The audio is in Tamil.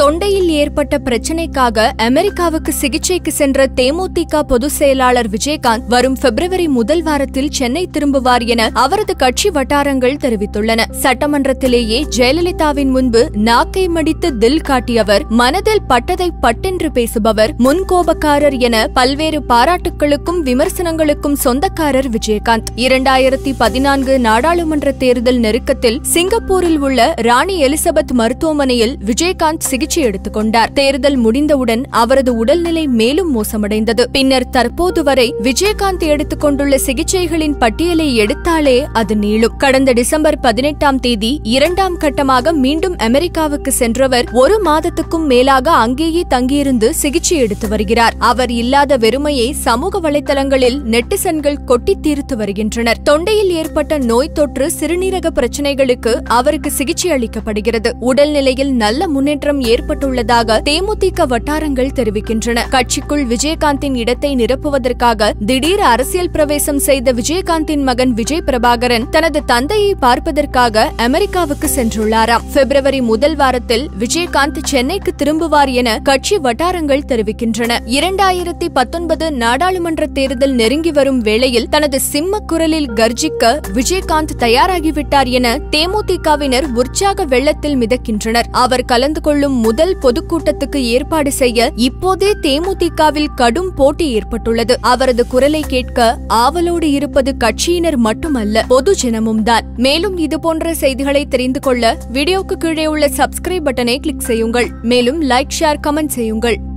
தொண்டையில் ஏற்பட்ட பிரச்சினைக்காக அமெரிக்காவுக்கு சிகிச்சைக்கு சென்ற தேமுதிக பொதுச் செயலாளர் விஜயகாந்த் வரும் பிப்ரவரி முதல் வாரத்தில் சென்னை திரும்புவார் என அவரது கட்சி வட்டாரங்கள் தெரிவித்துள்ளன சட்டமன்றத்திலேயே ஜெயலலிதாவின் முன்பு நாக்கை மடித்து தில் காட்டியவர் மனதில் பட்டதை பட்டென்று பேசுபவர் முன்கோபக்காரர் என பல்வேறு பாராட்டுக்களுக்கும் விமர்சனங்களுக்கும் சொந்தக்காரர் விஜயகாந்த் இரண்டாயிரத்தி பதினான்கு நாடாளுமன்ற தேர்தல் நெருக்கத்தில் சிங்கப்பூரில் உள்ள ராணி எலிசபெத் மருத்துவமனையில் விஜயகாந்த் சிகிச்சை எடுத்துக் கொண்டார் தேர்தல் முடிந்தவுடன் அவரது உடல்நிலை மேலும் மோசமடைந்தது பின்னர் தற்போது வரை விஜயகாந்த் எடுத்துக் கொண்டுள்ள சிகிச்சைகளின் பட்டியலை எடுத்தாலே அது நீளும் கடந்த டிசம்பர் பதினெட்டாம் தேதி இரண்டாம் கட்டமாக மீண்டும் அமெரிக்காவுக்கு சென்றவர் ஒரு மாதத்துக்கும் மேலாக அங்கேயே தங்கியிருந்து சிகிச்சை எடுத்து வருகிறார் அவர் இல்லாத வெறுமையை சமூக வலைதளங்களில் நெட்டிசன்கள் கொட்டி தீர்த்து வருகின்றனர் தொண்டையில் ஏற்பட்ட நோய் தொற்று சிறுநீரக பிரச்சனைகளுக்கு அவருக்கு சிகிச்சை அளிக்கப்படுகிறது உடல்நிலையில் நல்ல முன்னேற்றம் ஏற்பட்டுள்ளதாக தேமுதிக வட்டாரங்கள் தெரிவிக்கின்றன கட்சிக்குள் விஜயகாந்தின் இடத்தை நிரப்புவதற்காக திடீர் அரசியல் பிரவேசம் செய்த விஜயகாந்தின் மகன் விஜய் பிரபாகரன் தனது தந்தையை பார்ப்பதற்காக அமெரிக்காவுக்கு சென்றுள்ளாராம் பிப்ரவரி முதல் வாரத்தில் விஜயகாந்த் சென்னைக்கு திரும்புவார் என கட்சி வட்டாரங்கள் தெரிவிக்கின்றன இரண்டாயிரத்தி பத்தொன்பது நாடாளுமன்ற தேர்தல் நெருங்கி வரும் வேளையில் தனது சிம்ம குரலில் கர்ஜிக்க விஜயகாந்த் தயாராகிவிட்டார் என தேமுதிகவினர் உற்சாக வெள்ளத்தில் மிதக்கின்றனர் அவர் கலந்து கொள்ளும் முதல் பொதுக்கூட்டத்துக்கு ஏற்பாடு செய்ய இப்போதே தேமுதிகவில் கடும் போட்டி ஏற்பட்டுள்ளது அவரது குரலை கேட்க ஆவலோடு இருப்பது கட்சியினர் மட்டுமல்ல பொது ஜனமும் தான் மேலும் இதுபோன்ற செய்திகளை தெரிந்து கொள்ள வீடியோக்கு கீழே உள்ள சப்ஸ்கிரைப் பட்டனை கிளிக் செய்யுங்கள் மேலும் லைக் ஷேர் கமெண்ட் செய்யுங்கள்